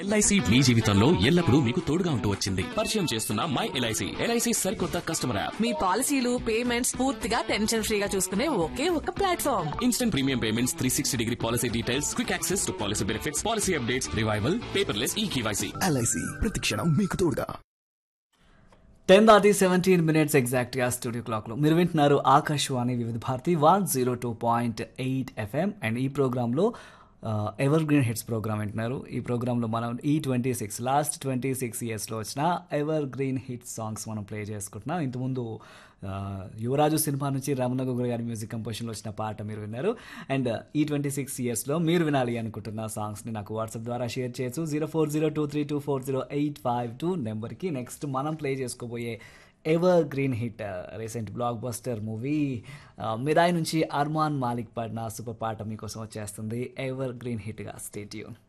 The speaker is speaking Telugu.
ఎల్ఐసి మీ జీవితంలో ఎల్లప్పుడూ మీకు తోడుగా ఉంటూ వచ్చింది పరిచయం చేస్తున్న మై ఎల్ఐసి ఎల్ఐసి సరికొత్త కస్టమర్ యాప్ మీ పాలసీలు పేమెంట్స్ పూర్తిగా టెన్షన్ ఫ్రీగా చూసుకునే ఒకే ఒక platform instant premium payments three sixty degree policy details quick access to policy benefits policy updates revival paperless e KYC LIC ప్రతిక్షణం మీకు తోడుగా టెన్ దాటి సెవెంటీన్ మినిట్స్ ఎగ్జాక్ట్గా స్టూడియో క్లాక్లో మీరు వింటున్నారు Akashvani Vividh Bharati one zero two point eight FM and ఈ ప్రోగ్రాంలో ఎవర్ గ్రీన్ హిట్స్ ప్రోగ్రామ్ వింటున్నారు ఈ ప్రోగ్రాంలో మనం ఈ twenty six last twenty six ఇయర్స్లో వచ్చిన ఎవర్ గ్రీన్ హిట్ సాంగ్స్ మనం ప్లే చేసుకుంటున్నాం ఇంతకుముందు ఆ, యువరాజు సినిమా నుంచి రమణ గొగర్ గారి మ్యూజిక్ కంపోజిషన్లో వచ్చిన పాట మీరు విన్నారు అండ్ ఈ ట్వంటీ సిక్స్ ఇయర్స్లో మీరు వినాలి అనుకుంటున్న సాంగ్స్ని నాకు వాట్సాప్ ద్వారా షేర్ చేయొచ్చు zero four zero two three two four zero eight five two నెంబర్కి నెక్స్ట్ మనం ప్లే చేసుకోబోయే evergreen hit recent blockbuster movie Mirai నుంచి అర్మాన్ మాలిక్ పాడిన సూపర్ పాట మీకోసం వచ్చేస్తుంది ఎవర్ గ్రీన్ హిట్గా స్టేట్యూన్